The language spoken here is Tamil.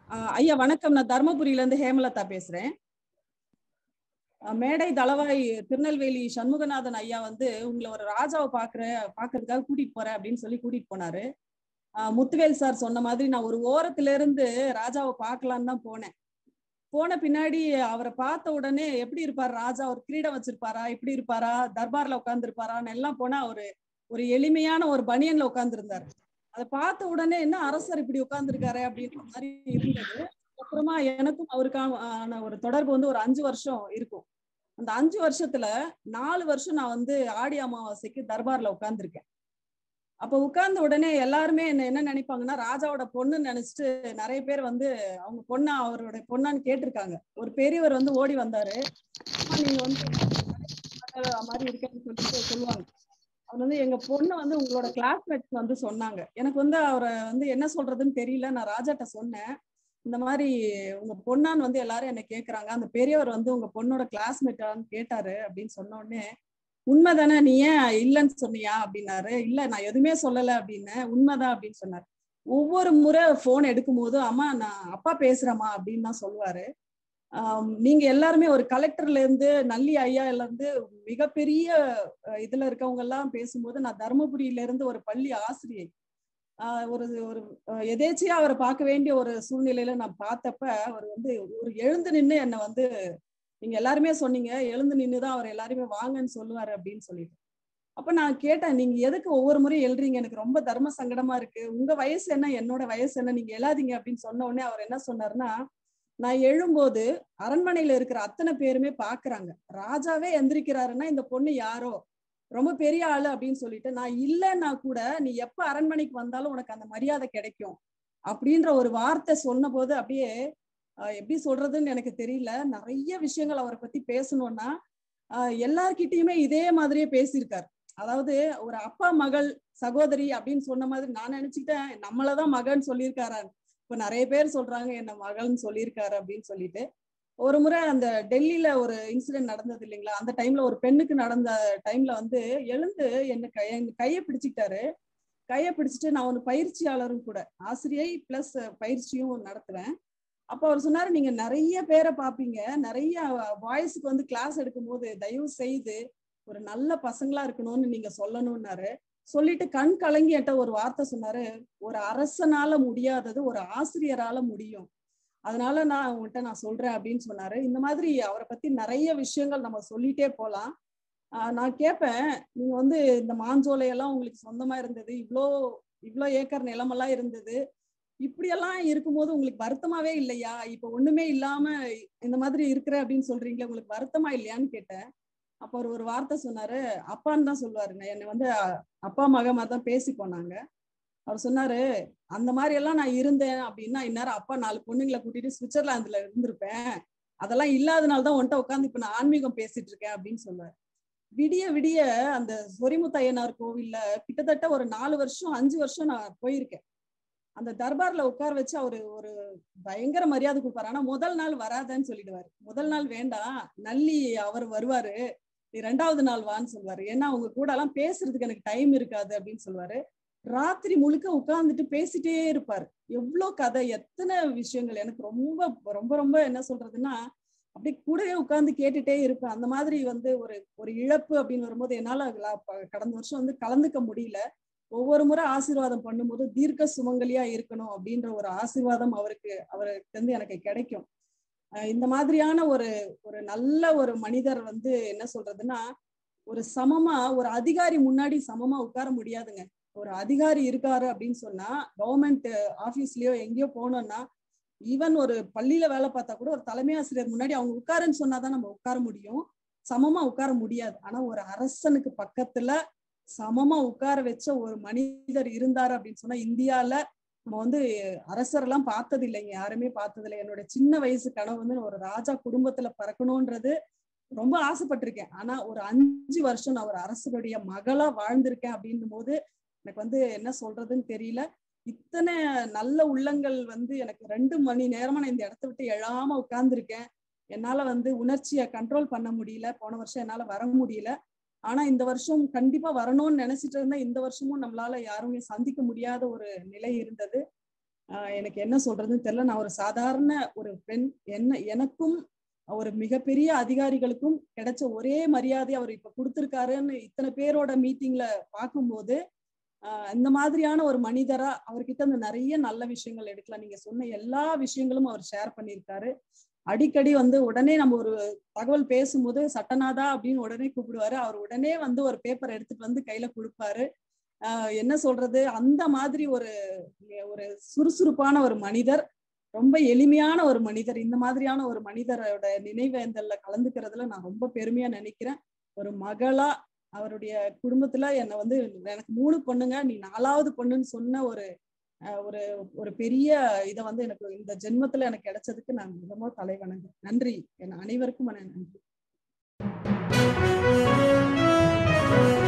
ஆஹ் ஐயா வணக்கம் நான் தர்மபுரியில இருந்து ஹேமலதா பேசுறேன் ஆஹ் மேடை தளவாய் திருநெல்வேலி சண்முகநாதன் ஐயா வந்து உங்களை ஒரு ராஜாவை பாக்குற பாக்குறதுக்காக கூட்டிட்டு போறேன் அப்படின்னு சொல்லி கூட்டிட்டு போனாரு ஆஹ் முத்துவேல் சார் சொன்ன மாதிரி நான் ஒரு ஓரத்துல இருந்து ராஜாவை பார்க்கலான்னு தான் போனேன் போன பின்னாடி அவரை பார்த்த உடனே எப்படி இருப்பார் ராஜா ஒரு கிரீடம் வச்சிருப்பாரா இப்படி இருப்பாரா தர்பார்ல உட்கார்ந்து இருப்பாரான்னு எல்லாம் போனா ஒரு ஒரு எளிமையான ஒரு பனியன்ல உட்கார்ந்து இருந்தாரு அதை பார்த்த உடனே என்ன அரசர் இப்படி உட்கார்ந்துருக்காரு அப்படின்ற மாதிரி இருந்தது அப்புறமா எனக்கும் அவருக்கான ஒரு தொடர்பு வந்து ஒரு அஞ்சு வருஷம் இருக்கும் அந்த அஞ்சு வருஷத்துல நாலு வருஷம் நான் வந்து ஆடி அமாவாசைக்கு தர்பார்ல உட்கார்ந்துருக்கேன் அப்ப உட்கார்ந்த உடனே எல்லாருமே என்ன என்ன நினைப்பாங்கன்னா ராஜாவோட பொண்ணுன்னு நினைச்சிட்டு நிறைய பேர் வந்து அவங்க பொண்ணா அவரோட பொண்ணான்னு கேட்டிருக்காங்க ஒரு பெரியவர் வந்து ஓடி வந்தாரு நீங்க வந்து மாதிரி இருக்கேன்னு சொல்லிட்டு சொல்லுவாங்க அவர் வந்து எங்க பொண்ணு வந்து உங்களோட கிளாஸ்மேட்ஸ் வந்து சொன்னாங்க எனக்கு வந்து அவரை வந்து என்ன சொல்றதுன்னு தெரியல நான் ராஜாட்ட சொன்னேன் இந்த மாதிரி உங்க பொண்ணான்னு வந்து எல்லாரும் என்ன கேக்குறாங்க அந்த பெரியவர் வந்து உங்க பொண்ணோட கிளாஸ்மேட்டான்னு கேட்டாரு அப்படின்னு சொன்ன உடனே உண்மைதானே நீ ஏன் இல்லைன்னு சொன்னியா அப்படின்னாரு இல்ல நான் எதுவுமே சொல்லல அப்படின்னு உண்மைதான் அப்படின்னு சொன்னாரு ஒவ்வொரு முறை போன் எடுக்கும் போது அம்மா நான் அப்பா பேசுறேம்மா அப்படின்னு தான் சொல்லுவாரு நீங்க எல்லாருமே ஒரு கலெக்டர்ல இருந்து நல்லி ஐயால இருந்து மிகப்பெரிய இதுல இருக்கவங்க எல்லாம் பேசும்போது நான் தருமபுரியில இருந்து ஒரு பள்ளி ஆசிரியை ஒரு ஒரு எதேச்சியா அவரை பார்க்க வேண்டிய ஒரு சூழ்நிலையில நான் பார்த்தப்ப அவர் வந்து ஒரு எழுந்து நின்று என்னை வந்து நீங்க எல்லாருமே சொன்னீங்க எழுந்து நின்றுதான் அவர் எல்லாருமே வாங்கன்னு சொல்லுவாரு அப்படின்னு சொல்லிட்டு அப்ப நான் கேட்டேன் நீங்க எதுக்கு ஒவ்வொரு முறையும் எழுறீங்க எனக்கு ரொம்ப தர்ம சங்கடமா இருக்கு உங்க வயசு என்ன என்னோட வயசு என்ன நீங்க எழாதீங்க அப்படின்னு சொன்ன உடனே அவர் என்ன சொன்னாருன்னா நான் எழும்போது அரண்மனையில இருக்கிற அத்தனை பேருமே பாக்குறாங்க ராஜாவே எந்திரிக்கிறாருன்னா இந்த பொண்ணு யாரோ ரொம்ப பெரிய ஆளு அப்படின்னு சொல்லிட்டு நான் இல்லைன்னா கூட நீ எப்ப அரண்மனைக்கு வந்தாலும் உனக்கு அந்த மரியாதை கிடைக்கும் அப்படின்ற ஒரு வார்த்தை சொன்ன போது அப்படியே எப்படி சொல்றதுன்னு எனக்கு தெரியல நிறைய விஷயங்கள் அவரை பத்தி பேசணும்னா எல்லார்கிட்டயுமே இதே மாதிரியே பேசியிருக்காரு அதாவது ஒரு அப்பா மகள் சகோதரி அப்படின்னு சொன்ன மாதிரி நான் நினைச்சுக்கிட்டேன் நம்மளதான் மகன் சொல்லியிருக்காரான்னு இப்ப நிறைய பேர் சொல்றாங்க என்ன மகள்னு சொல்லியிருக்காரு அப்படின்னு சொல்லிட்டு ஒரு முறை அந்த டெல்லியில ஒரு இன்சிடென்ட் நடந்தது இல்லைங்களா அந்த டைம்ல ஒரு பெண்ணுக்கு நடந்த டைம்ல வந்து எழுந்து என்ன கை கையை பிடிச்சிக்கிட்டாரு கையை பிடிச்சிட்டு நான் ஒரு பயிற்சியாளரும் கூட ஆசிரியை பிளஸ் பயிற்சியும் நடத்துவேன் அப்போ அவர் சொன்னாரு நீங்க நிறைய பேரை பார்ப்பீங்க நிறைய வாய்ஸுக்கு வந்து கிளாஸ் எடுக்கும் போது தயவு செய்து ஒரு நல்ல பசங்களா இருக்கணும்னு நீங்க சொல்லணும்னாரு சொல்லிட்டு கண் கலங்கி என்கிட்ட ஒரு வார்த்தை சொன்னாரு ஒரு அரசனால முடியாதது ஒரு ஆசிரியரால முடியும் அதனால நான் உங்கள்கிட்ட நான் சொல்றேன் அப்படின்னு சொன்னாரு இந்த மாதிரி அவரை பத்தி நிறைய விஷயங்கள் நம்ம சொல்லிட்டே போலாம் ஆஹ் நான் கேட்பேன் நீங்க வந்து இந்த மாஞ்சோலையெல்லாம் உங்களுக்கு சொந்தமா இருந்தது இவ்வளோ இவ்வளோ ஏக்கர் நிலமெல்லாம் இருந்தது இப்படியெல்லாம் இருக்கும்போது உங்களுக்கு வருத்தமாவே இல்லையா இப்ப ஒண்ணுமே இல்லாம இந்த மாதிரி இருக்கிற அப்படின்னு சொல்றீங்களே உங்களுக்கு வருத்தமா இல்லையான்னு கேட்டேன் அப்ப அவர் ஒரு வார்த்தை சொன்னாரு அப்பான்னு தான் சொல்லுவாருங்க என்னை வந்து அப்பா மக மாதிரி தான் பேசி போனாங்க அவர் சொன்னாரு அந்த மாதிரி எல்லாம் நான் இருந்தேன் அப்படின்னா இந்நேரம் அப்பா நாலு பொண்ணுங்களை கூட்டிட்டு சுவிட்சர்லாந்துல இருந்திருப்பேன் அதெல்லாம் இல்லாதனால தான் உன்ட்ட உட்காந்து இப்ப நான் ஆன்மீகம் பேசிட்டு இருக்கேன் அப்படின்னு சொல்லுவாரு விடிய விடிய அந்த சொரிமுத்தையனார் கோவில்ல கிட்டத்தட்ட ஒரு நாலு வருஷம் அஞ்சு வருஷம் நான் போயிருக்கேன் அந்த தர்பார்ல உட்கார வச்சு அவரு ஒரு பயங்கர மரியாதை கொடுப்பாரு ஆனா முதல் நாள் வராதன்னு சொல்லிடுவாரு முதல் நாள் வேண்டாம் நல்லி அவர் வருவாரு நீ ரெண்டாவது நாள் வான்னு சொல்லுவாரு ஏன்னா அவங்க கூட எல்லாம் பேசுறதுக்கு எனக்கு டைம் இருக்காது அப்படின்னு சொல்லுவாரு ராத்திரி முழுக்க உட்கார்ந்துட்டு பேசிட்டே இருப்பாரு எவ்வளவு கதை எத்தனை விஷயங்கள் எனக்கு ரொம்ப ரொம்ப ரொம்ப என்ன சொல்றதுன்னா அப்படி கூடவே உட்கார்ந்து கேட்டுட்டே இருப்பேன் அந்த மாதிரி வந்து ஒரு ஒரு இழப்பு அப்படின்னு வரும்போது என்னால கடந்த வருஷம் வந்து கலந்துக்க முடியல ஒவ்வொரு முறை ஆசீர்வாதம் பண்ணும்போது தீர்க்க சுமங்கலியா இருக்கணும் அப்படின்ற ஒரு ஆசீர்வாதம் அவருக்கு அவருக்கு வந்து எனக்கு கிடைக்கும் இந்த மாதிரியான ஒரு ஒரு நல்ல ஒரு மனிதர் வந்து என்ன சொல்றதுன்னா ஒரு சமமா ஒரு அதிகாரி முன்னாடி சமமா உட்கார முடியாதுங்க ஒரு அதிகாரி இருக்காரு அப்படின்னு சொன்னா கவர்மெண்ட் ஆபீஸ்லயோ எங்கேயோ போனோம்னா ஈவன் ஒரு பள்ளியில வேலை பார்த்தா கூட ஒரு தலைமை ஆசிரியர் முன்னாடி அவங்க உட்காருன்னு சொன்னாதான் நம்ம உட்கார முடியும் சமமா உட்கார முடியாது ஆனா ஒரு அரசனுக்கு பக்கத்துல சமமா உட்கார வச்ச ஒரு மனிதர் இருந்தாரு அப்படின்னு சொன்னா இந்தியால நம்ம வந்து அரசர் எல்லாம் பார்த்தது இல்லைங்க யாருமே பார்த்தது இல்லை என்னோட சின்ன வயசு கனவு வந்து ஒரு ராஜா குடும்பத்துல பறக்கணும்ன்றது ரொம்ப ஆசைப்பட்டிருக்கேன் ஆனா ஒரு அஞ்சு வருஷம் நான் ஒரு அரசருடைய மகளா வாழ்ந்திருக்கேன் அப்படின்னும் போது எனக்கு வந்து என்ன சொல்றதுன்னு தெரியல இத்தனை நல்ல உள்ளங்கள் வந்து எனக்கு ரெண்டு மணி நேரமா நான் இந்த இடத்த விட்டு எழாம உட்கார்ந்துருக்கேன் என்னால வந்து உணர்ச்சியை கண்ட்ரோல் பண்ண முடியல போன வருஷம் என்னால வர முடியல ஆனா இந்த வருஷம் கண்டிப்பா வரணும்னு நினைச்சிட்டு இருந்தா இந்த வருஷமும் நம்மளால யாருமே சந்திக்க முடியாத ஒரு நிலை இருந்தது ஆஹ் எனக்கு என்ன சொல்றதுன்னு தெரியல நான் ஒரு சாதாரண ஒரு பெண் என்ன எனக்கும் ஒரு மிகப்பெரிய அதிகாரிகளுக்கும் கிடைச்ச ஒரே மரியாதை அவர் இப்ப கொடுத்திருக்காருன்னு இத்தனை பேரோட மீட்டிங்ல பார்க்கும்போது ஆஹ் இந்த மாதிரியான ஒரு மனிதரா அவர்கிட்ட இந்த நிறைய நல்ல விஷயங்கள் எடுக்கலாம் நீங்க சொன்ன எல்லா விஷயங்களும் அவர் ஷேர் பண்ணியிருக்காரு அடிக்கடி வந்து உடனே நம்ம ஒரு தகவல் பேசும்போது சட்டநாதா அப்படின்னு உடனே கூப்பிடுவாரு அவர் உடனே வந்து ஒரு பேப்பர் எடுத்துட்டு வந்து கையில கொடுப்பாரு ஆஹ் என்ன சொல்றது அந்த மாதிரி ஒரு ஒரு சுறுசுறுப்பான ஒரு மனிதர் ரொம்ப எளிமையான ஒரு மனிதர் இந்த மாதிரியான ஒரு மனிதரோட நினைவேந்தல்ல கலந்துக்கிறதுல நான் ரொம்ப பெருமையா நினைக்கிறேன் ஒரு மகளா அவருடைய குடும்பத்துல என்னை வந்து எனக்கு மூணு பொண்ணுங்க நீ நாலாவது பொண்ணுன்னு சொன்ன ஒரு அஹ், ஒரு ஒரு பெரிய இதை வந்து எனக்கு இந்த ஜென்மத்துல எனக்கு கிடைச்சதுக்கு நான் மிகவும் தலைவணங்க நன்றி என் அனைவருக்கும் நான் நன்றி